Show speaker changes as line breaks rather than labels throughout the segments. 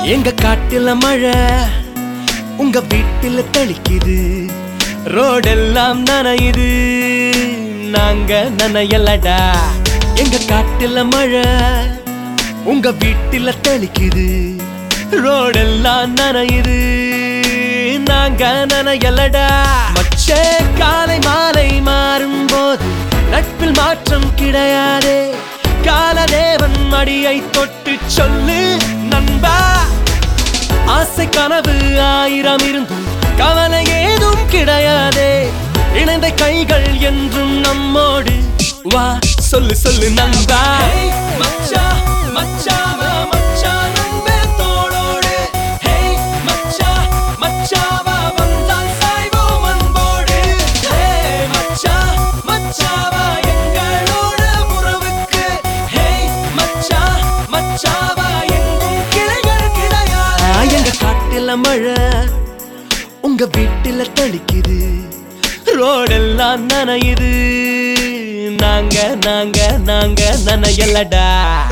எங்க காட்டுல மழை உங்க வீட்டுல தெளிக்குது ரோடெல்லாம் நனையுது நாங்க நனையலடா எங்க காட்டுல மழை உங்க வீட்டுல தெளிக்குது ரோடெல்லாம் நனையுது நாங்க நனையலடா மச்சே காலை மாலை மாறும் போது நட்பில் மாற்றம் கிடையாதே காலதேவன் மடியை தொட்டு சொல்லு நண்பா ஆசை கனவு ஆயிரம் இருந்தும் கவலை ஏதும் கிடையாதே இணைந்த கைகள் என்றும் நம்மோடு வா சொல்லு சொல்லு நண்பா மச்சா மச்சாவா மச்சா நண்பே தோளோடு ஹேய் மச்சா மச்சாவா வந்தால் சாய்வோம் அன்போடு ஹேய் மச்சா மச்சாவா எங்களோட உறவுக்கு ஹேய் மச்சா மச்சாவா எங்கும் கிளைகள் கிடையாது எங்க காட்டுல மழை உங்க வீட்டுல தளிக்குது ரோடெல்லாம் நனையுது நாங்க நாங்க நாங்க நனையலடா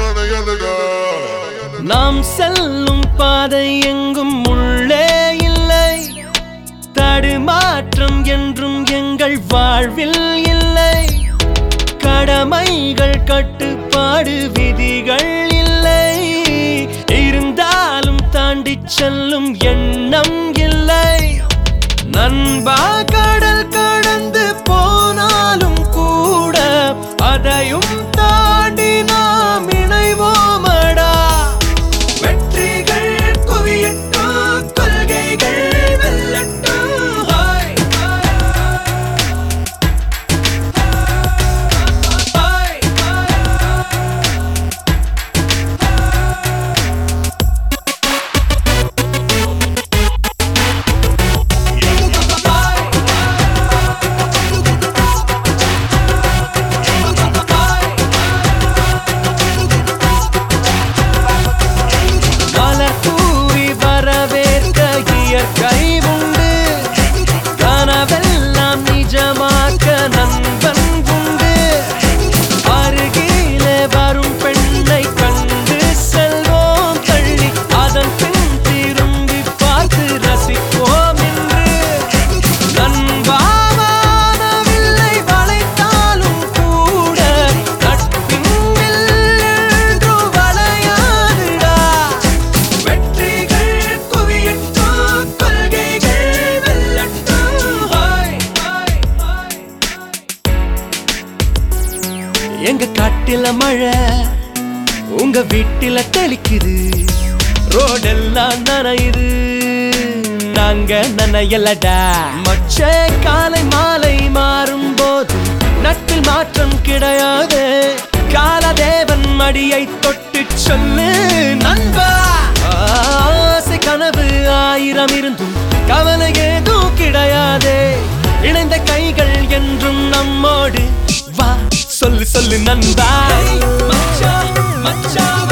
நாம் செல்லும் பாதை எங்கும் உள்ளே இல்லை தடுமாற்றம் என்றும் எங்கள் வாழ்வில் இல்லை கடமைகள் கட்டுப்பாடு விதிகள் இல்லை இருந்தாலும் தாண்டி செல்லும் எண்ணம் இல்லை நண்பா கடல் கடந்து போனாலும் கூட அதையும் தாண்டி நாம் இணைவோமடா வெற்றிகள் குவியட்டும் கொள்கைகள் வெல்லட்டும் ஹாய் ஹாய் மலர் தூவி வரவேற்க இயற்கை உண்டு கனவெல்லாம் நிஜமாக்க நண்பன் உண்டு அருகிலே வரும் பெண்ணை கண்டு செல்வோம் தள்ளி அதன் பின் திரும்பி பார்த்து ரசிப்போம் என்று நண்பாவானவில்லை வளைத்தாலும் கூட நட்பின் வில்லென்று வளையாதுடா வெற்றிகள் குவியட்டும் கொள்கைகள் வெல்லட்டும் ஹாய் ஹாய் ஹாய் எங்க காட்டில மழை உங்க வீட்டில தெளிக்குது ரோடெல்லாம் நனையுது நாங்க நனையலடா மச்ச காலை மாலை மாறும் போது நட்டில் மாற்றம் கிடையாது காலதேவன் மடியை தொட்டு சொல்லு நண்பா ஆசை கனவு ஆயிரம் இருந்தும் கவலை ஏதும் கிடையாதே இணைந்த கைகள் என்றும் நம்மோடு வா சொல்லு சொல்லு நண்பா மச்சா மச்சா